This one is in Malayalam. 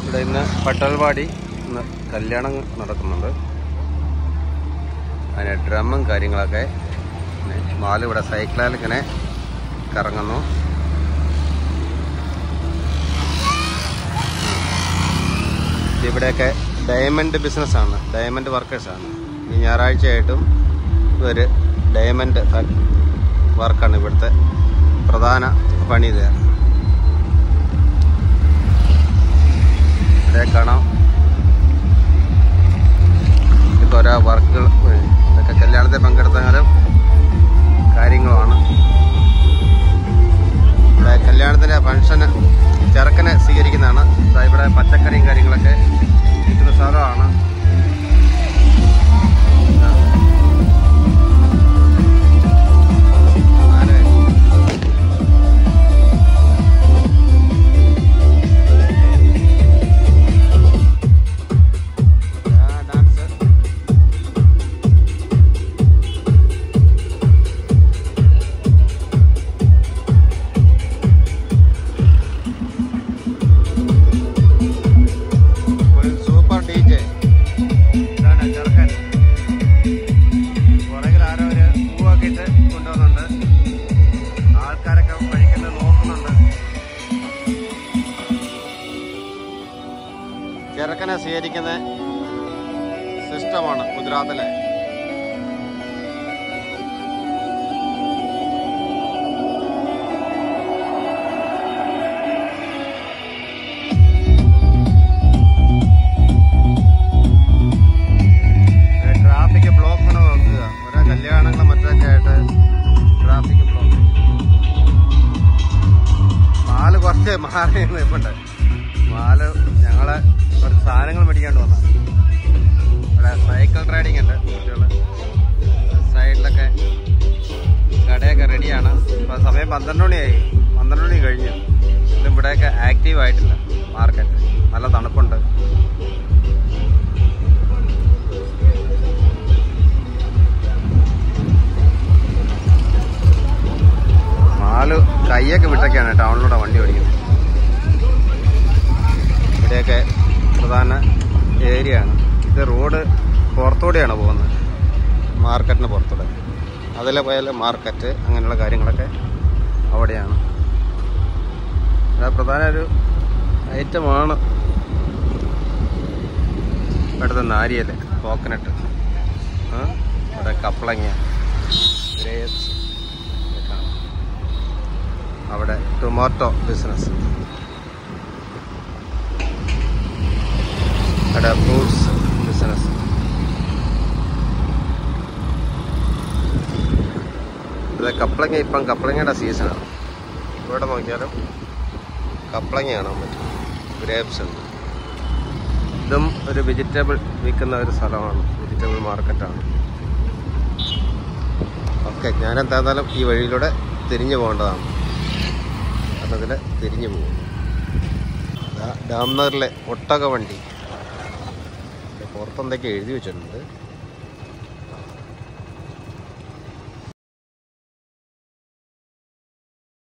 ഇവിടെ ഇന്ന് പട്ടൽവാടി ഇന്ന് കല്യാണം നടക്കുന്നുണ്ട് അതിന് ഡ്രമ്മും കാര്യങ്ങളൊക്കെ പിന്നെ മാല് ഇവിടെ സൈക്കിളിൽ ഇങ്ങനെ കറങ്ങുന്നു ഇവിടെയൊക്കെ ഡയമണ്ട് ബിസിനസ്സാണ് ഡയമണ്ട് വർക്കേഴ്സാണ് ഈ ഞായറാഴ്ചയായിട്ടും ഒരു ഡയമണ്ട് വർക്കാണ് ഇവിടുത്തെ പ്രധാന പണി ഇത് ഇവിടെ കാണാം ഇതൊക്കെ ഓരോ വർക്കുകൾ ഇതൊക്കെ കല്യാണത്തിൽ പങ്കെടുത്താലും കാര്യങ്ങളുമാണ് ഇവിടെ കല്യാണത്തിൻ്റെ ഫംഗ്ഷന് ചെറുക്കനെ സ്വീകരിക്കുന്നതാണ് ദാ ഇവിടെ പച്ചക്കറിയും കാര്യങ്ങളൊക്കെ കിട്ടുന്ന സ്ഥലമാണ് ആരെ? ആ, ഡാൻസ് ഒരു സൂപ്പർ ഡി ജെ ഇതാണ് ചെറുക്കൻ പുറകിൽ ആരോ ഒരു പൂവൊക്കെ ഇട്ട് കൊണ്ടുവന്നുണ്ട് ആൾക്കാരൊക്കെ വഴിക്കുന്നത് നോക്കുന്നുണ്ട് ചെറുക്കനെ സ്വീകരിക്കുന്ന സിസ്റ്റമാണ് ഗുജറാത്തിലെ ട്രാഫിക് ബ്ലോക്ക് ആണ് നോക്കുക ഓരോ കല്യാണങ്ങളും മറ്റൊക്കെ ആയിട്ട് ട്രാഫിക് ബ്ലോക്ക് മാല് കുറച്ച് മാറി നിൽപ്പുണ്ട് മാല് ഞങ്ങള് കുറച്ച് സാധനങ്ങൾ മേടിക്കാണ്ട് വന്ന ഇവിടെ സൈക്കിൾ റൈഡിംഗ് ഉണ്ട് കുട്ടികൾ സൈഡിലൊക്കെ കടയൊക്കെ റെഡിയാണ് ഇപ്പൊ സമയം പന്ത്രണ്ട് മണിയായി പന്ത്രണ്ട് മണി കഴിഞ്ഞു ഇതും ഇവിടെയൊക്കെ ആക്റ്റീവ് ആയിട്ടില്ല മാർക്കറ്റ് നല്ല തണുപ്പുണ്ട് മാല് കൈയൊക്കെ വിട്ടൊക്കെയാണ് ടൗണിലൂടെ വണ്ടി ഓടിക്കുന്നത് ഇവിടെയൊക്കെ പ്രധാന ഏരിയ ആണ് ഇത് റോഡ് പുറത്തൂടെയാണ് പോകുന്നത് മാർക്കറ്റിന് പുറത്തൂടെ അതിലെ പോയാൽ മാർക്കറ്റ് അങ്ങനെയുള്ള കാര്യങ്ങളൊക്കെ അവിടെയാണ് ഇത് പ്രധാന ഒരു ഐറ്റമാണ് ഇവിടുത്തെ നാരിയല് കോക്കനട്ട് ആ, ഇവിടെ കപ്പളങ്ങ ഗ്രേപ്സ് ഒക്കെ കാണാം. അവിടെ ടൊമാറ്റോ ബിസിനസ് അവിടെ ഫ്രൂട്ട്സ് ബിസിനസ് ഇവിടെ കപ്പളങ്ങ ഇപ്പം കപ്പളങ്ങയുടെ സീസണാണ് ഇവിടെ നോക്കിയാലും കപ്പളങ്ങ കാണാൻ പറ്റും ഗ്രേപ്സ് ഉണ്ട് ഇതും ഒരു വെജിറ്റബിൾ വിൽക്കുന്ന ഒരു സ്ഥലമാണ് വെജിറ്റബിൾ മാർക്കറ്റാണ് ഓക്കെ ഞാൻ എന്തായാലും ഈ വഴിയിലൂടെ തിരിഞ്ഞു പോകേണ്ടതാണ് കാരണം ഇതിൽ തിരിഞ്ഞു പോകും ഡാംനഗറിലെ ഒട്ടക വണ്ടി പുറത്തെന്തൊക്കെ എഴുതി വെച്ചിട്ടുണ്ട്